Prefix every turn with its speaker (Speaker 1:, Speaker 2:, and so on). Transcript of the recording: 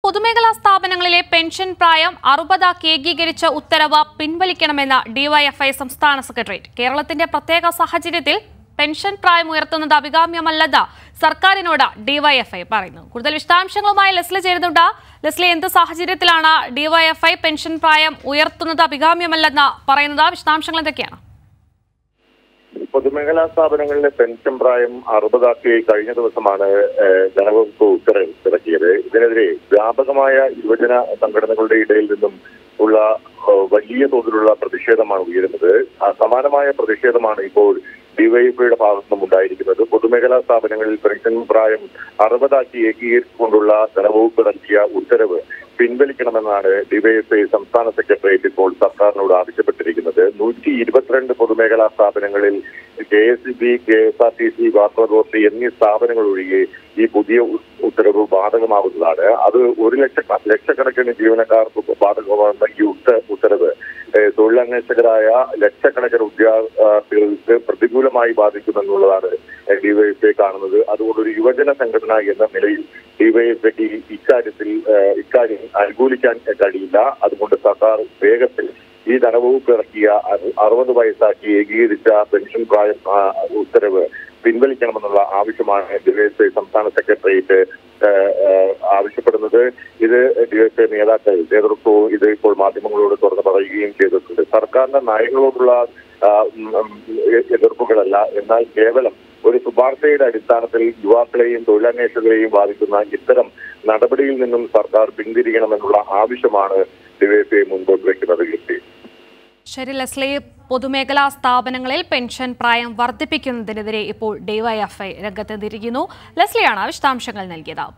Speaker 1: പൊതുമേഖലാ സ്ഥാപനങ്ങളിലെ പെൻഷൻ പ്രായം അറുപതാക്കി ഏകീകരിച്ച ഉത്തരവ് പിൻവലിക്കണമെന്ന് ഡിവൈഎഫ്ഐ സംസ്ഥാന സെക്രട്ടേറിയറ്റ് കേരളത്തിന്റെ പ്രത്യേക സാഹചര്യത്തിൽ പെൻഷൻ പ്രായം ഉയർത്തുന്നത് അഭികാമ്യമല്ലെന്ന് സർക്കാരിനോട് ഡിവൈഎഫ്ഐ പറയുന്നു കൂടുതൽ വിശദാംശങ്ങളുമായി ലെസ്ലി ചേരുന്നുണ്ട് ലെസ്ലി എന്ത് സാഹചര്യത്തിലാണ് ഡിവൈഎഫ്ഐ പെൻഷൻ പ്രായം ഉയർത്തുന്നത് അഭികാമ്യമല്ലെന്ന് പറയുന്നത് വിശദാംശങ്ങൾ എന്തൊക്കെയാണ്
Speaker 2: പൊതുമേഖലാ സ്ഥാപനങ്ങളിലെ പെൻഷൻ പ്രായം അറുപതാക്കി കഴിഞ്ഞ ദിവസമാണ് ഏഹ്, ധനവകുപ്പ് ഉത്തരവ് ഇറക്കിയത് ഇതിനെതിരെ വ്യാപകമായ യുവജന സംഘടനകളുടെ ഇടയിൽ നിന്നും ഉള്ള ഏഹ്, വലിയ തോതിലുള്ള പ്രതിഷേധമാണ് ഉയരുന്നത് ആ സമാനമായ പ്രതിഷേധമാണ് ഇപ്പോൾ ഡിവൈഎഫ്ഐയുടെ ഭാഗത്തു നിന്നും ഉണ്ടായിരിക്കുന്നത് പൊതുമേഖലാ സ്ഥാപനങ്ങളിൽ പെൻഷൻ പ്രായം അറുപതാക്കി ഏകീകരിച്ചുകൊണ്ടുള്ള ധനവകുപ്പ് നൽകിയ ഉത്തരവ് പിൻവലിക്കണമെന്നാണ് ഡിവൈഎഫ്ഐ സംസ്ഥാന സെക്രട്ടേറിയറ്റ് ഇപ്പോൾ സർക്കാരിനോട് ആവശ്യപ്പെട്ടിരിക്കുന്നത് നൂറ്റി ഇരുപത്തിരണ്ട് പൊതുമേഖലാ സ്ഥാപനങ്ങളിൽ K S B K S R T C water authority എന്നീ സ്ഥാപനങ്ങൾ ഒഴികെ ഈ പുതിയ ഉ- ഉത്തരവ് ബാധകമാകുന്നതാണ് അത് ഒരു ലക്ഷ ലക്ഷക്കണക്കിന് ജീവനക്കാർക്ക് ബാധകമാകുന്ന ഈ ഉത്ത- ഉത്തരവ് ഏഹ്, തൊഴിലന്വേഷകരായ ലക്ഷക്കണക്കിന് ഉദ്യോഗാർത്ഥികൾക്ക് പ്രതികൂലമായി ബാധിക്കുമെന്നുള്ളതാണ് ഡിവൈഎഫ്ഐ കാണുന്നത് അതുകൊണ്ട് ഒരു യുവജന സംഘടന എന്ന നിലയിൽ ഡിവൈഎഫ്ഐക്ക് ഇക്കാര്യത്തിൽ ഏഹ്, ഇക്കാര്യം അനുകൂലിക്കാൻ കഴിയില്ല അതുകൊണ്ട് സർക്കാർ വേഗത്തിൽ ഈ ധനവകുപ്പ് ഇറക്കിയ അറു- അറുപത് വയസ്സാക്കി ഏകീകരിച്ച പെൻഷൻ പ്രായം ആ, ഉത്തരവ് പിൻവലിക്കണമെന്നുള്ള ആവശ്യമാണ് ഡിവൈഎഫ്ഐ സംസ്ഥാന സെക്രട്ടേറിയറ്റ് ഏഹ്, ഏഹ്, ആവശ്യപ്പെടുന്നത് ഇത് ഡിവൈഎഫ്ഐ നേതാക്കൾ നേതൃത്വവും ഇത് ഇപ്പോൾ മാധ്യമങ്ങളോട് തുറന്നു പറയുകയും ചെയ്തിട്ടുണ്ട് സർക്കാരിന്റെ നയങ്ങളോടുള്ള ആ, ഉം, ഉം, എ- എതിർപ്പുകളല്ല എന്നാൽ കേവലം ഒരു ശുപാർശയുടെ അടിസ്ഥാനത്തിൽ യുവാക്കളെയും തൊഴിലന്വേഷകരെയും ബാധിക്കുന്ന ഇത്തരം നടപടിയിൽ നിന്നും സർക്കാർ പിന്തിരിയണമെന്നുള്ള ആവശ്യമാണ് ഡിവൈഎഫ്ഐ മുൻപോട്ട് വയ്ക്കുന്നത് കീർത്തി
Speaker 1: ശരി ലെസ്ലി പൊതുമേഖലാ സ്ഥാപനങ്ങളിൽ പെൻഷൻ പ്രായം വർദ്ധിപ്പിക്കുന്നതിനെതിരെ ഇപ്പോൾ ഡിവൈഎഫ്ഐ രംഗത്തെത്തിയിരിക്കുന്നു ലെസ്ലിയാണ് വിശദാംശങ്ങൾ നൽകിയത്